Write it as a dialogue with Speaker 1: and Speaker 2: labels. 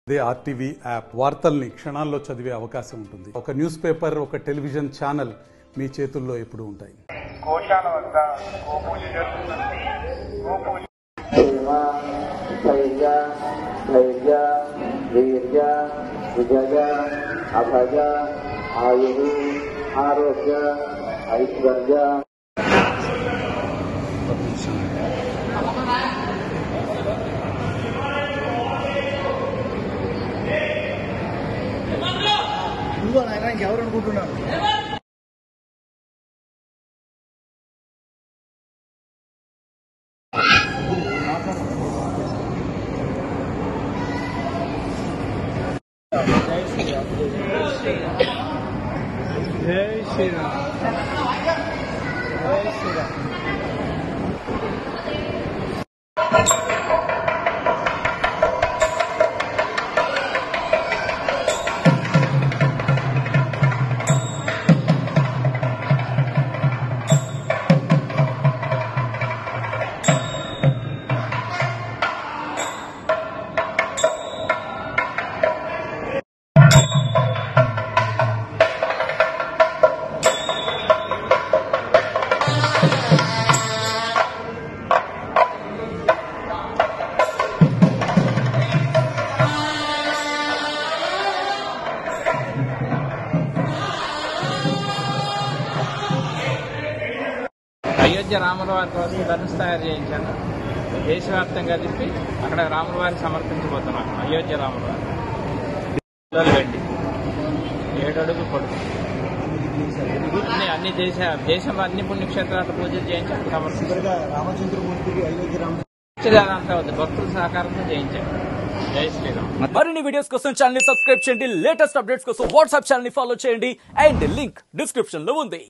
Speaker 1: అదే RTV app వార్తల్ని క్షణాల్లో చదివే అవకాశం ఉంటుంది ఒక న్యూస్ పేపర్ ఒక టెలివిజన్ ఛానల్ మీ చేతుల్లో ఎప్పుడూ ఉంటాయి
Speaker 2: గోశాల వద్ద గోపూజ జరుగుతుంది గోపూజ
Speaker 3: ప్రేమ ధైర్య ధైర్య వీర్య విజయ అభయ ఆయు ఆరోగ్య ఐశ్వర్య
Speaker 4: నువ్వు నాయన ఇంకెవరు అనుకుంటున్నాను జై శ్రీరామ్ జై శ్రీరామ్
Speaker 5: అయోధ్య రాముల వారి కోసం ధనుసు తయారు చేయించాను దేశవ్యాప్తంగా తిప్పి అక్కడ రాముల వారిని సమర్పించబోతున్నాను అయోధ్య రాముల వారి అడుగులు వెండి ఏడు అడుగు పొడుగు అన్ని అన్ని దేశ దేశంలో అన్ని పుణ్యక్షేత్రాలు పూజలు చేయించి అక్కడ సమర్పించాను
Speaker 4: చివరిగా రామచంద్రమూర్తికి అయోధ్య రామ
Speaker 5: అంతా ఉంది భక్తుల సహకారంతో చేయించాను జై శ్రీరామ్
Speaker 6: మరిన్ని వీడియోస్ కోసం ఛానల్ ని సబ్స్క్రైబ్ చేయండి లేటెస్ట్ అప్డేట్స్ కోసం వాట్సాప్ ఛానల్ ని ఫాలో చేయండి అండ్ లింక్ డిస్క్రిప్షన్ లో ఉంది